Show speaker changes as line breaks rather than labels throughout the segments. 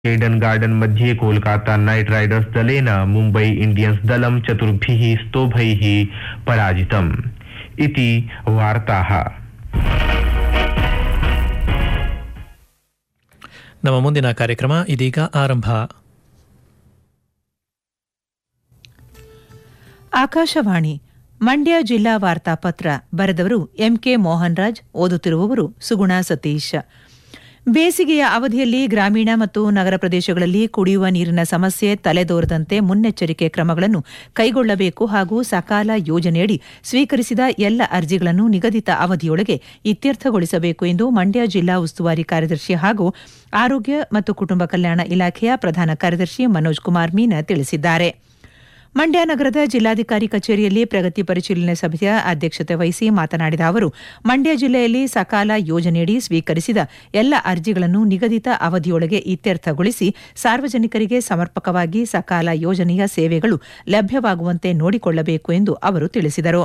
एडन् garden मध्ये Kolkata night Riders दलेन Mumbai Indians दलं चतुर्भिः स्तोभैः पराजितम् इति वार्ताः
ನಮ್ಮ ಮುಂದಿನ ಕಾರ್ಯಕ್ರಮ ಇದೀಗ ಆರಂಭ
ಆಕಾಶವಾಣಿ ಮಂಡ್ಯ ಜಿಲ್ಲಾ ವಾರ್ತಾಪತ್ರ ಬರೆದವರು ಎಂಕೆ ಮೋಹನ್ ರಾಜ್ ಓದುತ್ತಿರುವವರು ಸುಗುಣ ಸತೀಶ್ ಬೇಸಿಗೆಯ ಅವಧಿಯಲ್ಲಿ ಗ್ರಾಮೀಣ ಮತ್ತು ನಗರ ಪ್ರದೇಶಗಳಲ್ಲಿ ಕುಡಿಯುವ ನೀರಿನ ಸಮಸ್ಯೆ ತಲೆದೋರದಂತೆ ಮುನ್ನೆಚ್ಚರಿಕೆ ಕ್ರಮಗಳನ್ನು ಕೈಗೊಳ್ಳಬೇಕು ಹಾಗೂ ಸಕಾಲ ಯೋಜನೆಯಡಿ ಸ್ವೀಕರಿಸಿದ ಎಲ್ಲ ಅರ್ಜಿಗಳನ್ನು ನಿಗದಿತ ಅವಧಿಯೊಳಗೆ ಇತ್ಯರ್ಥಗೊಳಿಸಬೇಕು ಎಂದು ಮಂಡ್ಯ ಜಿಲ್ಲಾ ಉಸ್ತುವಾರಿ ಕಾರ್ಯದರ್ಶಿ ಹಾಗೂ ಆರೋಗ್ಯ ಮತ್ತು ಕುಟುಂಬ ಕಲ್ಯಾಣ ಇಲಾಖೆಯ ಪ್ರಧಾನ ಕಾರ್ಯದರ್ಶಿ ಮನೋಜ್ ಕುಮಾರ್ ಮೀನಾ ತಿಳಿಸಿದ್ದಾರೆ ಮಂಡ್ಯ ನಗರದ ಜಿಲ್ಲಾಧಿಕಾರಿ ಕಚೇರಿಯಲ್ಲಿ ಪ್ರಗತಿ ಪರಿಶೀಲನೆ ಸಭೆಯ ಅಧ್ಯಕ್ಷತೆ ವಹಿಸಿ ಮಾತನಾಡಿದ ಅವರು ಮಂಡ್ಯ ಜಿಲ್ಲೆಯಲ್ಲಿ ಸಕಾಲ ಯೋಜನೆಯಡಿ ಸ್ವೀಕರಿಸಿದ ಎಲ್ಲ ಅರ್ಜಿಗಳನ್ನು ನಿಗದಿತ ಅವಧಿಯೊಳಗೆ ಇತ್ಯರ್ಥಗೊಳಿಸಿ ಸಾರ್ವಜನಿಕರಿಗೆ ಸಮರ್ಪಕವಾಗಿ ಸಕಾಲ ಯೋಜನೆಯ ಸೇವೆಗಳು ಲಭ್ಯವಾಗುವಂತೆ ನೋಡಿಕೊಳ್ಳಬೇಕು ಎಂದು ಅವರು ತಿಳಿಸಿದರು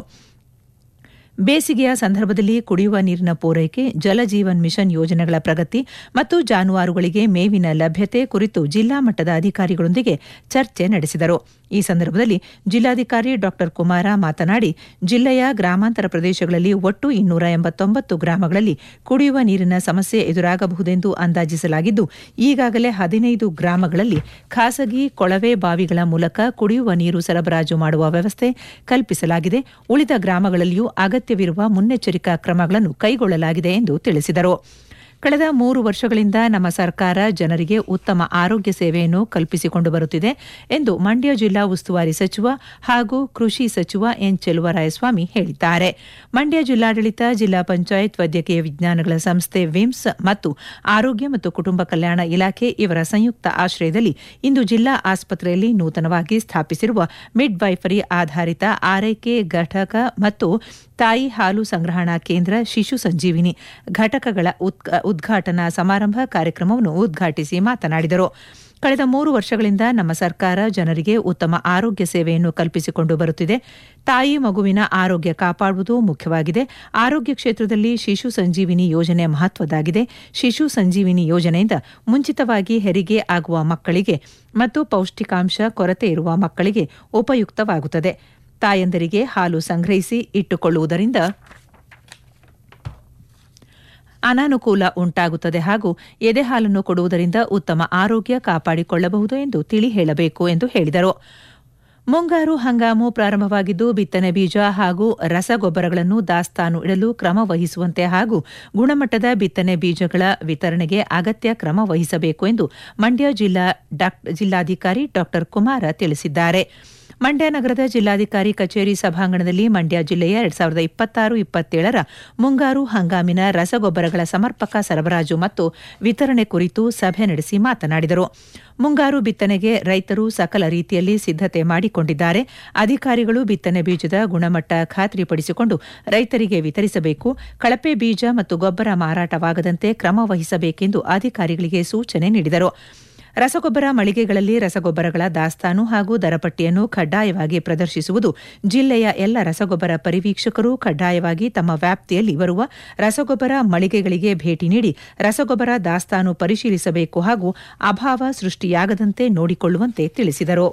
ಬೇಸಿಗೆಯ ಸಂದರ್ಭದಲ್ಲಿ ಕುಡಿಯುವ ನೀರಿನ ಪೂರೈಕೆ ಜಲ ಜೀವನ್ ಮಿಷನ್ ಯೋಜನೆಗಳ ಪ್ರಗತಿ ಮತ್ತು ಜಾನುವಾರುಗಳಿಗೆ ಮೇವಿನ ಲಭ್ಯತೆ ಕುರಿತು ಜಿಲ್ಲಾ ಮಟ್ಟದ ಅಧಿಕಾರಿಗಳೊಂದಿಗೆ ಚರ್ಚೆ ನಡೆಸಿದರು ಈ ಸಂದರ್ಭದಲ್ಲಿ ಜಿಲ್ಲಾಧಿಕಾರಿ ಡಾ ಕುಮಾರ ಮಾತನಾಡಿ ಜಿಲ್ಲೆಯ ಗ್ರಾಮಾಂತರ ಪ್ರದೇಶಗಳಲ್ಲಿ ಒಟ್ಟು ಇನ್ನೂರ ಎಂಬತ್ತೊಂಬತ್ತು ಗ್ರಾಮಗಳಲ್ಲಿ ಕುಡಿಯುವ ನೀರಿನ ಸಮಸ್ಯೆ ಎದುರಾಗಬಹುದೆಂದು ಅಂದಾಜಿಸಲಾಗಿದ್ದು ಈಗಾಗಲೇ ಹದಿನೈದು ಗ್ರಾಮಗಳಲ್ಲಿ ಖಾಸಗಿ ಕೊಳವೆ ಬಾವಿಗಳ ಮೂಲಕ ಕುಡಿಯುವ ನೀರು ಸರಬರಾಜು ಮಾಡುವ ವ್ಯವಸ್ಥೆ ಕಲ್ಪಿಸಲಾಗಿದೆ ಉಳಿದ ಗ್ರಾಮಗಳಲ್ಲಿಯೂ ಅಗತ್ಯವಿರುವ ಮುನ್ನೆಚ್ಚರಿಕಾ ಕ್ರಮಗಳನ್ನು ಕೈಗೊಳ್ಳಲಾಗಿದೆ ಎಂದು ತಿಳಿಸಿದರು ಕಳೆದ ಮೂರು ವರ್ಷಗಳಿಂದ ನಮ್ಮ ಸರ್ಕಾರ ಜನರಿಗೆ ಉತ್ತಮ ಆರೋಗ್ಯ ಸೇವೆಯನ್ನು ಕಲ್ಪಿಸಿಕೊಂಡು ಬರುತ್ತಿದೆ ಎಂದು ಮಂಡ್ಯ ಜಿಲ್ಲಾ ಉಸ್ತುವಾರಿ ಸಚಿವ ಹಾಗೂ ಕೃಷಿ ಸಚಿವ ಎನ್ ಚೆಲುವರಾಯಸ್ವಾಮಿ ಹೇಳಿದ್ದಾರೆ ಮಂಡ್ಯ ಜಿಲ್ಲಾಡಳಿತ ಜಿಲ್ಲಾ ಪಂಚಾಯತ್ ವೈದ್ಯಕೀಯ ವಿಜ್ಞಾನಗಳ ಸಂಸ್ಥೆ ವಿಮ್ಸ್ ಮತ್ತು ಆರೋಗ್ಯ ಮತ್ತು ಕುಟುಂಬ ಕಲ್ಯಾಣ ಇಲಾಖೆ ಇವರ ಸಂಯುಕ್ತ ಆಶ್ರಯದಲ್ಲಿ ಇಂದು ಜಿಲ್ಲಾ ಆಸ್ಪತ್ರೆಯಲ್ಲಿ ನೂತನವಾಗಿ ಸ್ಥಾಪಿಸಿರುವ ಮಿಡ್ ವೈಫರಿ ಆಧಾರಿತ ಆರೈಕೆ ಘಟಕ ಮತ್ತು ತಾಯಿ ಹಾಲು ಸಂಗ್ರಹಣಾ ಕೇಂದ್ರ ಶಿಶು ಸಂಜೀವಿನಿ ಘಟಕಗಳ ಉದ್ಘಾಟನಾ ಸಮಾರಂಭ ಕಾರ್ಯಕ್ರಮವನ್ನು ಉದ್ಘಾಟಿಸಿ ಮಾತನಾಡಿದರು ಕಳೆದ ಮೂರು ವರ್ಷಗಳಿಂದ ನಮ್ಮ ಸರ್ಕಾರ ಜನರಿಗೆ ಉತ್ತಮ ಆರೋಗ್ಯ ಸೇವೆಯನ್ನು ಕಲ್ಪಿಸಿಕೊಂಡು ಬರುತ್ತಿದೆ ತಾಯಿ ಮಗುವಿನ ಆರೋಗ್ಯ ಕಾಪಾಡುವುದು ಮುಖ್ಯವಾಗಿದೆ ಆರೋಗ್ಯ ಕ್ಷೇತ್ರದಲ್ಲಿ ಶಿಶು ಸಂಜೀವಿನಿ ಯೋಜನೆ ಮಹತ್ವದಾಗಿದೆ ಶಿಶು ಸಂಜೀವಿನಿ ಯೋಜನೆಯಿಂದ ಮುಂಚಿತವಾಗಿ ಹೆರಿಗೆ ಆಗುವ ಮಕ್ಕಳಿಗೆ ಮತ್ತು ಪೌಷ್ಟಿಕಾಂಶ ಕೊರತೆ ಇರುವ ಮಕ್ಕಳಿಗೆ ಉಪಯುಕ್ತವಾಗುತ್ತದೆ ತಾಯಂದರಿಗೆ ಹಾಲು ಸಂಗ್ರಹಿಸಿ ಇಟ್ಟುಕೊಳ್ಳುವುದರಿಂದ ಅನಾನುಕೂಲ ಉಂಟಾಗುತ್ತದೆ ಹಾಗೂ ಎದೆ ಹಾಲನ್ನು ಕೊಡುವುದರಿಂದ ಉತ್ತಮ ಆರೋಗ್ಯ ಕಾಪಾಡಿಕೊಳ್ಳಬಹುದು ಎಂದು ತಿಳಿ ಹೇಳಬೇಕು ಎಂದು ಹೇಳಿದರು ಮುಂಗಾರು ಹಂಗಾಮು ಪ್ರಾರಂಭವಾಗಿದ್ದು ಬಿತ್ತನೆ ಬೀಜ ಹಾಗೂ ರಸಗೊಬ್ಬರಗಳನ್ನು ದಾಸ್ತಾನು ಇಡಲು ಕ್ರಮ ವಹಿಸುವಂತೆ ಹಾಗೂ ಗುಣಮಟ್ಟದ ಬಿತ್ತನೆ ಬೀಜಗಳ ವಿತರಣೆಗೆ ಅಗತ್ಯ ಕ್ರಮ ವಹಿಸಬೇಕು ಎಂದು ಮಂಡ್ಯ ಜಿಲ್ಲಾ ಜಿಲ್ಲಾಧಿಕಾರಿ ಡಾ ಕುಮಾರ ತಿಳಿಸಿದ್ದಾರೆ ಮಂಡ್ಯ ನಗರದ ಜಿಲ್ಲಾಧಿಕಾರಿ ಕಚೇರಿ ಸಭಾಂಗಣದಲ್ಲಿ ಮಂಡ್ಯ ಜಿಲ್ಲೆಯ ಎರಡ್ ಸಾವಿರದ ಇಪ್ಪತ್ತಾರು ಇಪ್ಪತ್ತೇಳರ ಮುಂಗಾರು ಹಂಗಾಮಿನ ರಸಗೊಬ್ಬರಗಳ ಸಮರ್ಪಕ ಸರಬರಾಜು ಮತ್ತು ವಿತರಣೆ ಕುರಿತು ಸಭೆ ನಡೆಸಿ ಮಾತನಾಡಿದರು ಮುಂಗಾರು ಬಿತ್ತನೆಗೆ ರೈತರು ಸಕಲ ರೀತಿಯಲ್ಲಿ ಸಿದ್ದತೆ ಮಾಡಿಕೊಂಡಿದ್ದಾರೆ ಅಧಿಕಾರಿಗಳು ಬಿತ್ತನೆ ಬೀಜದ ಗುಣಮಟ್ಟ ಖಾತ್ರಿಪಡಿಸಿಕೊಂಡು ರೈತರಿಗೆ ವಿತರಿಸಬೇಕು ಕಳಪೆ ಬೀಜ ಮತ್ತು ಗೊಬ್ಬರ ಮಾರಾಟವಾಗದಂತೆ ಕ್ರಮ ವಹಿಸಬೇಕೆಂದು ಅಧಿಕಾರಿಗಳಿಗೆ ಸೂಚನೆ ನೀಡಿದರು ರಸಗೊಬ್ಬರ ಮಳಿಗೆಗಳಲ್ಲಿ ರಸಗೊಬ್ಬರಗಳ ದಾಸ್ತಾನು ಹಾಗೂ ದರಪಟ್ಟಿಯನ್ನು ಕಡ್ಡಾಯವಾಗಿ ಪ್ರದರ್ಶಿಸುವುದು ಜಿಲ್ಲೆಯ ಎಲ್ಲ ರಸಗೊಬ್ಬರ ಪರಿವೀಕ್ಷಕರು ಕಡ್ಡಾಯವಾಗಿ ತಮ್ಮ ವ್ಯಾಪ್ತಿಯಲ್ಲಿ ಬರುವ ರಸಗೊಬ್ಬರ ಮಳಿಗೆಗಳಿಗೆ ಭೇಟಿ ನೀಡಿ ರಸಗೊಬ್ಬರ ದಾಸ್ತಾನು ಪರಿಶೀಲಿಸಬೇಕು ಹಾಗೂ ಅಭಾವ ಸೃಷ್ಟಿಯಾಗದಂತೆ ನೋಡಿಕೊಳ್ಳುವಂತೆ ತಿಳಿಸಿದರು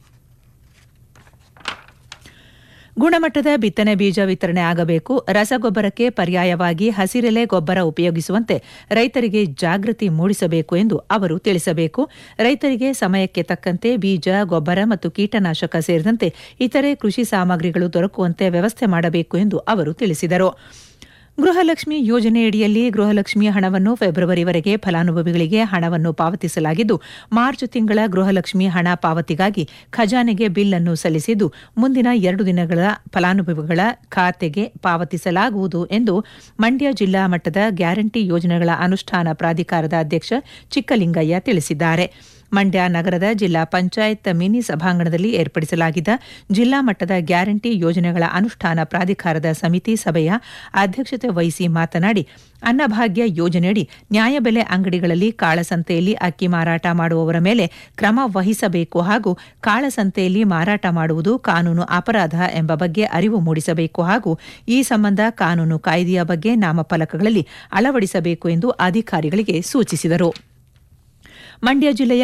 ಗುಣಮಟ್ಟದ ಬಿತ್ತನೆ ಬೀಜ ವಿತರಣೆ ಆಗಬೇಕು ರಸಗೊಬ್ಬರಕ್ಕೆ ಪರ್ಯಾಯವಾಗಿ ಹಸಿರೆಲೆ ಗೊಬ್ಬರ ಉಪಯೋಗಿಸುವಂತೆ ರೈತರಿಗೆ ಜಾಗೃತಿ ಮೂಡಿಸಬೇಕು ಎಂದು ಅವರು ತಿಳಿಸಬೇಕು ರೈತರಿಗೆ ಸಮಯಕ್ಕೆ ತಕ್ಕಂತೆ ಬೀಜ ಗೊಬ್ಬರ ಮತ್ತು ಕೀಟನಾಶಕ ಸೇರಿದಂತೆ ಇತರೆ ಕೃಷಿ ಸಾಮಗ್ರಿಗಳು ದೊರಕುವಂತೆ ವ್ಯವಸ್ಥೆ ಮಾಡಬೇಕು ಎಂದು ಅವರು ತಿಳಿಸಿದರು ಗೃಹಲಕ್ಷ್ಮಿ ಯೋಜನೆಯಡಿಯಲ್ಲಿ ಗೃಹಲಕ್ಷ್ಮಿಯ ಹಣವನ್ನು ಫೆಬ್ರವರಿವರೆಗೆ ಫಲಾನುಭವಿಗಳಿಗೆ ಹಣವನ್ನು ಪಾವತಿಸಲಾಗಿದ್ದು ಮಾರ್ಚ್ ತಿಂಗಳ ಗೃಹಲಕ್ಷ್ಮಿ ಹಣ ಪಾವತಿಗಾಗಿ ಖಜಾನೆಗೆ ಬಿಲ್ ಅನ್ನು ಸಲ್ಲಿಸಿದ್ದು ಮುಂದಿನ ಎರಡು ದಿನಗಳ ಫಲಾನುಭವಿಗಳ ಖಾತೆಗೆ ಪಾವತಿಸಲಾಗುವುದು ಎಂದು ಮಂಡ್ಯ ಜಿಲ್ಲಾ ಮಟ್ಟದ ಗ್ಯಾರಂಟಿ ಯೋಜನೆಗಳ ಅನುಷ್ಠಾನ ಪ್ರಾಧಿಕಾರದ ಅಧ್ಯಕ್ಷ ಚಿಕ್ಕಲಿಂಗಯ್ಯ ತಿಳಿಸಿದ್ದಾರೆ ಮಂಡ್ಯ ನಗರದ ಜಿಲ್ಲಾ ಪಂಚಾಯತ್ ಮಿನಿ ಸಭಾಂಗಣದಲ್ಲಿ ಏರ್ಪಡಿಸಲಾಗಿದ್ದ ಜಿಲ್ಲಾ ಮಟ್ಟದ ಗ್ಯಾರಂಟಿ ಯೋಜನೆಗಳ ಅನುಷ್ಠಾನ ಪ್ರಾಧಿಕಾರದ ಸಮಿತಿ ಸಭೆಯ ಅಧ್ಯಕ್ಷತೆ ವಹಿಸಿ ಮಾತನಾಡಿ ಅನ್ನಭಾಗ್ಯ ಯೋಜನೆಯಡಿ ನ್ಯಾಯಬೆಲೆ ಅಂಗಡಿಗಳಲ್ಲಿ ಕಾಳಸಂತೆಯಲ್ಲಿ ಅಕ್ಕಿ ಮಾರಾಟ ಮಾಡುವವರ ಮೇಲೆ ಕ್ರಮ ವಹಿಸಬೇಕು ಹಾಗೂ ಕಾಳಸಂತೆಯಲ್ಲಿ ಮಾರಾಟ ಮಾಡುವುದು ಕಾನೂನು ಅಪರಾಧ ಎಂಬ ಬಗ್ಗೆ ಅರಿವು ಮೂಡಿಸಬೇಕು ಹಾಗೂ ಈ ಸಂಬಂಧ ಕಾನೂನು ಕಾಯ್ದೆಯ ಬಗ್ಗೆ ನಾಮಫಲಕಗಳಲ್ಲಿ ಅಳವಡಿಸಬೇಕು ಎಂದು ಅಧಿಕಾರಿಗಳಿಗೆ ಸೂಚಿಸಿದರು ಮಂಡ್ಯ ಜಿಲ್ಲೆಯ